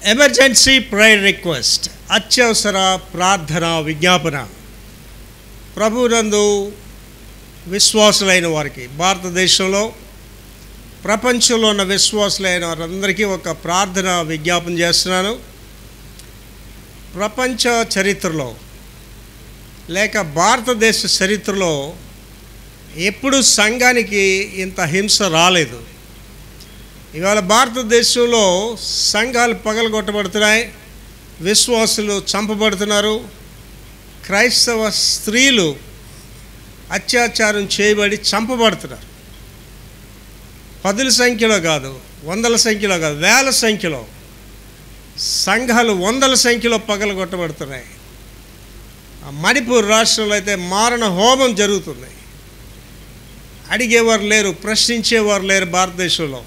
emergency prayer request అత్యవసర ప్రార్థన విజ్ఞాపన ప్రభునందు విశ్వాసులైన వారికి భారతదేశంలో ప్రపంచంలో ఉన్న విశ్వాసులైన వారందరికీ ఒక ప్రార్థన విజ్ఞాపన చేస్తున్నాను ప్రపంచ చరిత్రలో లేక భారతదేశ చరిత్రలో ఎప్పుడు సంఘానికి ఇంత హింస రాలేదు ఇవాళ భారతదేశంలో సంఘాలు పగలగొట్టబడుతున్నాయి విశ్వాసులు చంపబడుతున్నారు క్రైస్తవ స్త్రీలు అత్యాచారం చేయబడి చంపబడుతున్నారు పదుల సంఖ్యలో కాదు వందల సంఖ్యలో కాదు వేల సంఖ్యలో సంఘాలు వందల సంఖ్యలో పగలగొట్టబడుతున్నాయి ఆ మణిపూర్ రాష్ట్రంలో అయితే మారణ హోమం జరుగుతుంది అడిగేవారు లేరు ప్రశ్నించేవారు లేరు భారతదేశంలో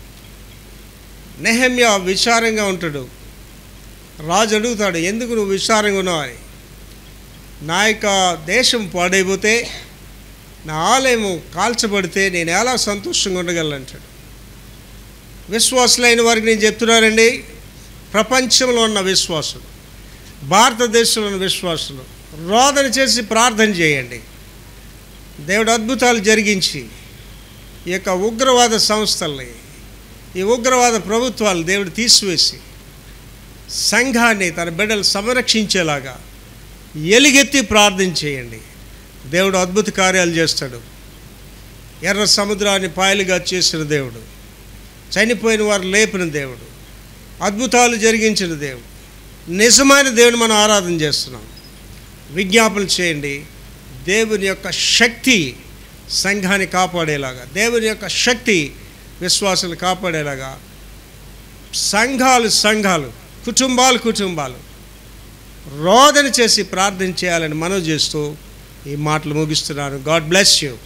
నెహమ్య విచారంగా ఉంటాడు రాజు అడుగుతాడు ఎందుకు నువ్వు విచారంగా ఉన్నావు అని నా యొక్క దేశం పాడైపోతే నా ఆలయము కాల్చబడితే నేను ఎలా సంతోషంగా ఉండగలను అంటాడు విశ్వాసులైన వారికి నేను చెప్తున్నానండి ప్రపంచంలో ఉన్న విశ్వాసులు భారతదేశంలో ఉన్న విశ్వాసులు రోదన చేసి ప్రార్థన చేయండి దేవుడు అద్భుతాలు జరిగించి ఈ యొక్క ఉగ్రవాద సంస్థల్ని ఈ ఉగ్రవాద ప్రభుత్వాలు దేవుడు తీసివేసి సంఘాన్ని తన బిడ్డలు సంరక్షించేలాగా ఎలుగెత్తి ప్రార్థన చేయండి దేవుడు అద్భుత కార్యాలు చేస్తాడు ఎర్ర సముద్రాన్ని పాయలుగా చేసిన దేవుడు చనిపోయిన వారు లేపిన దేవుడు అద్భుతాలు జరిగించిన దేవుడు నిజమైన దేవుని మనం ఆరాధన చేస్తున్నాం విజ్ఞాపన చేయండి దేవుని యొక్క శక్తి సంఘాన్ని కాపాడేలాగా దేవుని యొక్క శక్తి విశ్వాసాలు కాపాడేలాగా సంఘాలు సంఘాలు కుటుంబాలు కుటుంబాలు రోదన చేసి ప్రార్థన చేయాలని మనవి చేస్తూ ఈ మాటలు ముగిస్తున్నాను గాడ్ బ్లెస్ యూ